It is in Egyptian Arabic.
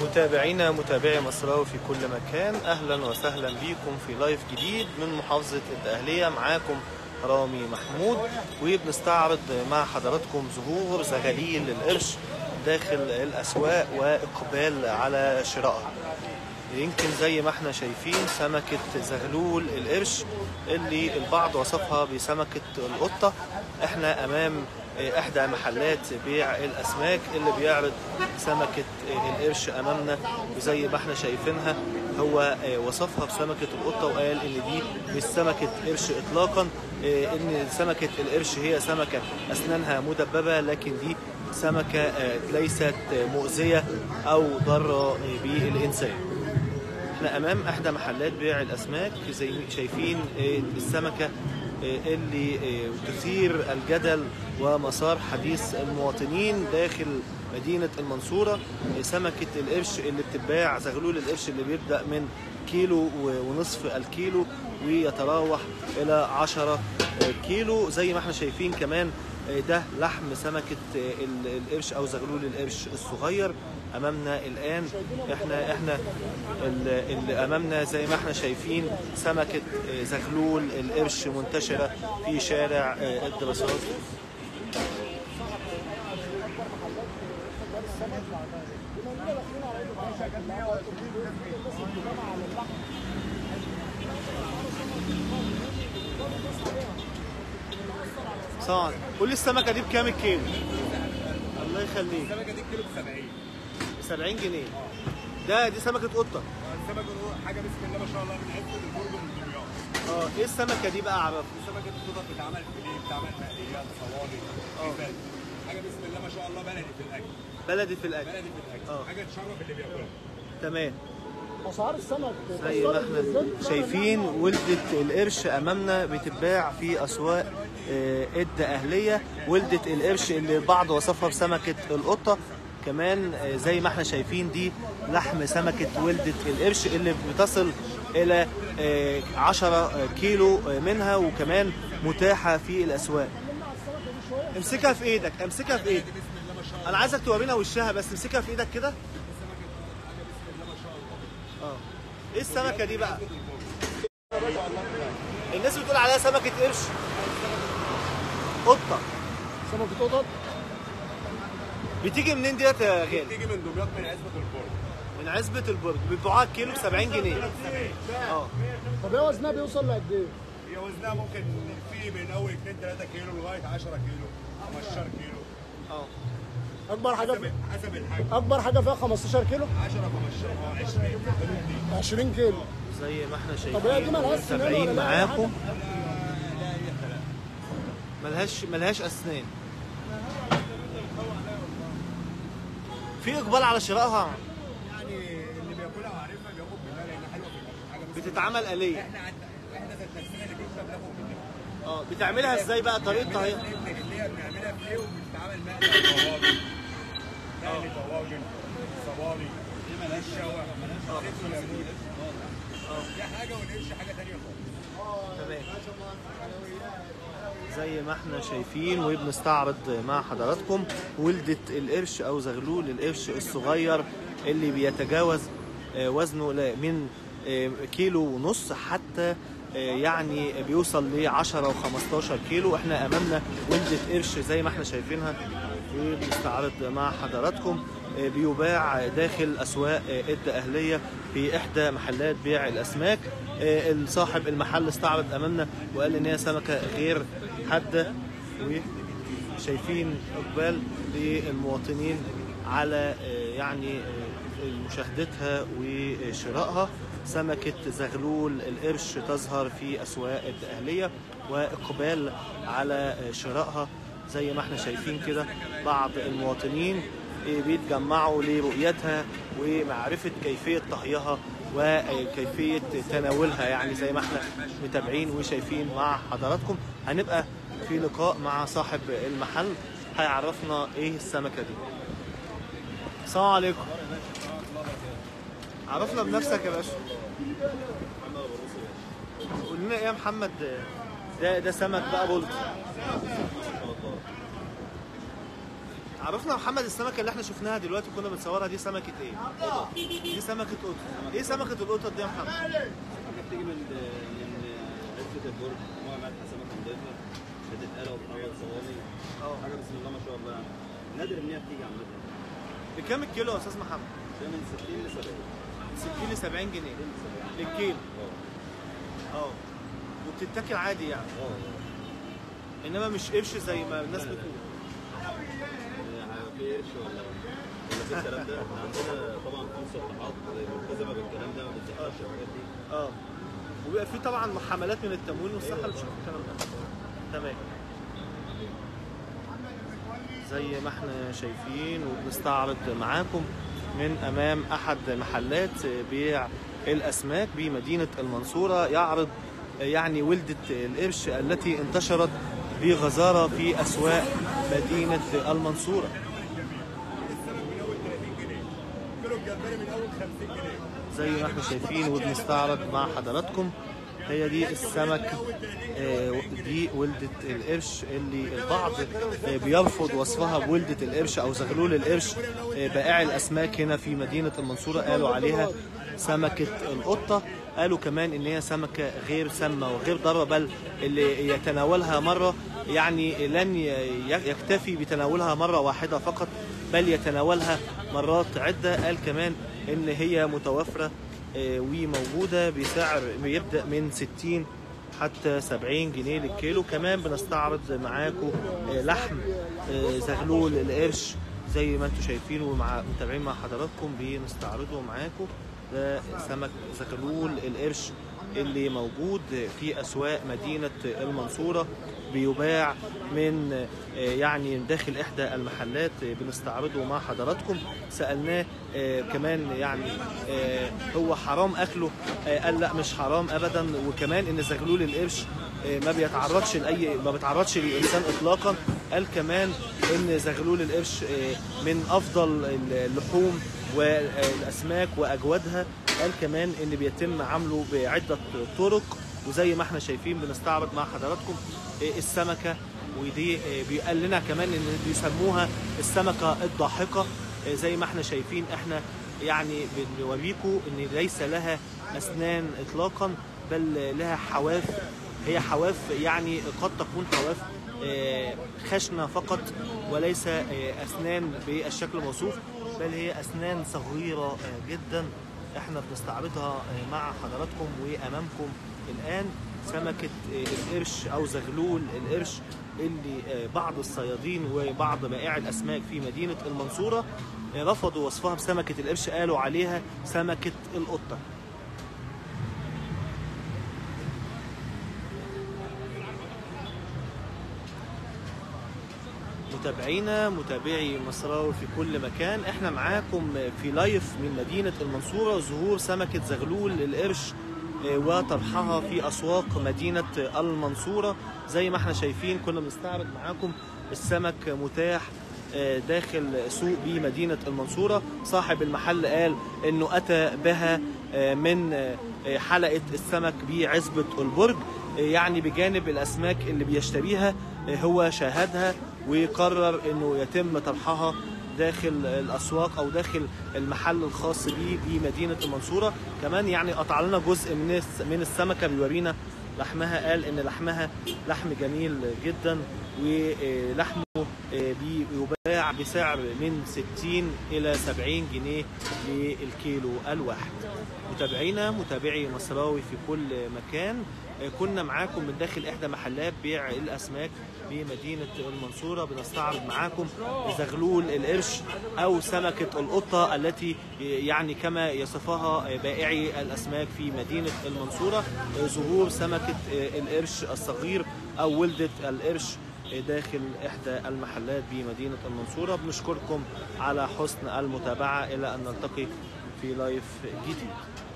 متابعينا متابعي مصراوي في كل مكان اهلا وسهلا بيكم في لايف جديد من محافظه الدقهليه معاكم رامي محمود وبنستعرض مع حضراتكم ظهور زغاليل القرش داخل الاسواق واقبال على شرائها يمكن زي ما احنا شايفين سمكة زغلول القرش اللي البعض وصفها بسمكة القطة احنا امام احدى محلات بيع الاسماك اللي بيعرض سمكة القرش امامنا وزي ما احنا شايفينها هو وصفها بسمكة القطة وقال ان دي مش سمكة قرش اطلاقا ان سمكة القرش هي سمكة اسنانها مدببة لكن دي سمكة ليست مؤذية او ضارة بالانسان احنا امام احدى محلات بيع الاسماك زي شايفين السمكه اللي تثير الجدل ومسار حديث المواطنين داخل مدينة المنصورة سمكة القرش اللي بتتباع زغلول القرش اللي بيبدأ من كيلو ونصف الكيلو ويتراوح إلى 10 كيلو زي ما احنا شايفين كمان ده لحم سمكة القرش أو زغلول القرش الصغير امامنا الان احنا احنا اللي امامنا زي ما احنا شايفين سمكه زغلول القرش منتشره في شارع الدراسات صار قول لي السمكه دي بكام الكيلو الله يخليك السمكه دي الكيلو ب 70 70 جنيه ده دي سمكه قطه السمكه دي حاجه بسم الله ما شاء الله من عزه البرج من دمياط اه ايه السمكه دي بقى اعرف سمكه القطط بتتعمل فيليه بتتعمل مقليات صواني كيفات حاجه بسم الله ما شاء الله بلدي في الاكل بلدي في الاكل بلدي في الاكل اه. حاجه تشرف اللي بياكلها تمام اسعار السمك زي ما احنا شايفين ولدة القرش امامنا بتتباع في اسواق آه، الدقهلية ولدة القرش اللي البعض وصفها بسمكة القطة كمان آه، زي ما احنا شايفين دي لحم سمكة ولدة القرش اللي بتصل الى آه، 10 كيلو منها وكمان متاحة في الاسواق امسكها في ايدك امسكها في ايدك انا عايزك تورينا وشها بس امسكها في ايدك كده اه ايه السمكه دي بقى الناس بتقول عليها سمكه قرش قطه سمكة قطط بتيجي منين ديت يا غالي تيجي من دمياط من عزبه البرج من عزبه البرج بيبيعوها الكيلو ب 70 جنيه اه طب هي وزنها بيوصل لقد ايه؟ هي وزنها ممكن في من اول 2 3 كيلو لغايه 10 كيلو 15 كيلو اه اكبر حاجه حسب حسب الحجم اكبر حاجه فيها 15 كيلو 10 15 اه 20 في الحدود دي 20 كيلو زي ما احنا طب هي دي شايفين ملهاش سنان ولا متابعين لها أي معاكم ملهاش ملهاش اسنان في اقبال على شرائها يعني اللي بياكلها وعارفها بياخد منها لان حلوه في الاكل حاجه بس بتتعمل آلية احنا عند احنا ذات نفسنا اللي جبنا بناخد منها اه بتعملها ازاي بقى طريقتها هي بنعملها اللي هي بنعملها في ايه وبتتعمل مقلي طواجن مقلي طواجن صواني دي مالهاش شوى مالهاش زيت وليمون دي حاجه والقرش حاجه ثانيه خالص تمام زي ما احنا شايفين وبنستعرض مع حضراتكم ولدة القرش او زغلول القرش الصغير اللي بيتجاوز آه، وزنه ل- من آه، كيلو ونص حتى آه، يعني بيوصل ل 10 و15 كيلو احنا امامنا ولدة قرش زي ما احنا شايفينها وبنستعرض مع حضراتكم آه، بيباع داخل اسواق آه، الدقهليه في احدى محلات بيع الاسماك آه، صاحب المحل استعرض امامنا وقال ان هي سمكه غير حاده وشايفين اقبال للمواطنين على آه، يعني آه، مشاهدتها وشرائها سمكة زغلول القرش تظهر في أسواق الدقهلية وإقبال على شرائها زي ما احنا شايفين كده بعض المواطنين بيتجمعوا لرؤيتها ومعرفة كيفية طهيها وكيفية تناولها يعني زي ما احنا متابعين وشايفين مع حضراتكم هنبقى في لقاء مع صاحب المحل هيعرفنا ايه السمكة دي السلام عليكم عرفنا بنفسك يا باشا قول لنا ايه يا محمد ده ده سمك بقى بولت عرفنا يا محمد السمكه اللي احنا شفناها دلوقتي كنا بنصورها دي سمكه ايه؟ قطط دي سمكه قطط ايه سمكه القطط دي يا محمد؟ السمكة بتيجي من من عزة البرج مجموعة ملح سمكة نضيفة بتتقلى وبتتعمل صواني اه حاجة بسم الله ما شاء الله يعني نادر إن هي بتيجي عامة بكام الكيلو يا استاذ محمد؟ ده من 60 ل 70 60 ل 70 جنيه 60 ل 70 للكيلو اه اه وبتتاكل عادي يعني اه انما مش قرش زي ما الناس لا، لا. بتقول آه، في قرش ولا ولا في الكلام ده احنا عندنا طبعا في مسطحات ملتزمة بالكلام ده ما بتزحلقش الحاجات دي اه وبيبقى في طبعا حملات من التموين والصحه اللي بتشوف الكلام ده تمام زي ما احنا شايفين وبنستعرض معاكم من امام احد محلات بيع الاسماك بمدينه المنصوره يعرض يعني ولده القرش التي انتشرت بغزاره في اسواق مدينه المنصوره السمك من اول 30 جنيه كيلو الجمبري من اول 50 جنيه زي ما احنا شايفين وبنستعرض مع حضراتكم هي دي السمك آه، دي ولدة القرش اللي البعض آه، بيرفض وصفها بولدة القرش او زغلول القرش آه، بائعي الاسماك هنا في مدينة المنصورة قالوا عليها سمكة القطة قالوا كمان ان هي سمكة غير سامة وغير ضارة بل اللي يتناولها مرة يعني لن ي- يكتفي بتناولها مرة واحدة فقط بل يتناولها مرات عدة قال كمان ان هي متوفرة آه، وموجودة بسعر بيبدأ من 60 حتى 70 جنيه للكيلو كمان بنستعرض معاكم آه، لحم آه، زغلول القرش زي ما انتم شايفين ومع متابعين مع حضراتكم بنستعرضه معاكم ده سمك زغلول القرش اللي موجود في اسواق مدينه المنصوره بيباع من آه، يعني داخل احدى المحلات آه، بنستعرضه مع حضراتكم سالناه آه، كمان يعني آه، هو حرام اكله آه، قال لا مش حرام ابدا وكمان ان زغلول القرش آه، ما بيتعرضش لاي ما بيتعرضش للانسان اطلاقا قال كمان ان زغلول القرش آه، من افضل اللحوم والاسماك واجودها قال كمان ان بيتم عمله بعده طرق وزي ما احنا شايفين بنستعرض مع حضراتكم آه، السمكه ودي آه، بيقال لنا كمان ان بيسموها السمكه الضاحكه آه، زي ما احنا شايفين احنا يعني بنوريكم ان ليس لها اسنان اطلاقا بل لها حواف هي حواف يعني قد تكون حواف آه، خشنه فقط وليس آه، اسنان بالشكل الموصوف بل هي اسنان صغيره آه، جدا احنا بنستعرضها آه، مع حضراتكم وامامكم الان سمكه آه، القرش او زغلول القرش اللي آه، بعض الصيادين وبعض بائعي الاسماك في مدينه المنصوره آه، رفضوا وصفها بسمكه القرش قالوا عليها سمكه القطه متابعينا متابعي مصراوي في كل مكان احنا معاكم في لايف من مدينة المنصورة ظهور سمكة زغلول القرش آه، وطرحها في أسواق مدينة المنصورة زي ما احنا شايفين كنا بنستعرض معاكم السمك متاح آه، داخل سوق بمدينة المنصورة صاحب المحل قال انه اتى بها آه، من آه، حلقة السمك بعزبة البرج آه، يعني بجانب الاسماك اللي بيشتريها آه، هو شاهدها وقرر انه يتم طرحها داخل الاسواق او داخل المحل الخاص به بمدينه المنصوره كمان يعني قطع لنا جزء من الس- من السمكه بيورينا لحمها قال ان لحمها لحم جميل جدا ولحمه بيباع بسعر من 60 الى 70 جنيه للكيلو الواحد متابعينا متابعي مصراوي في كل مكان آه، كنا معاكم من داخل احدى محلات بيع الاسماك بمدينه المنصوره بنستعرض معاكم زغلول القرش او سمكه القطه التي يعني كما يصفها بائعي الاسماك في مدينه المنصوره آه، ظهور سمكه آه، القرش الصغير او ولده القرش داخل إحدى المحلات بمدينة المنصورة بنشكركم على حسن المتابعة إلى أن نلتقي في لايف جديد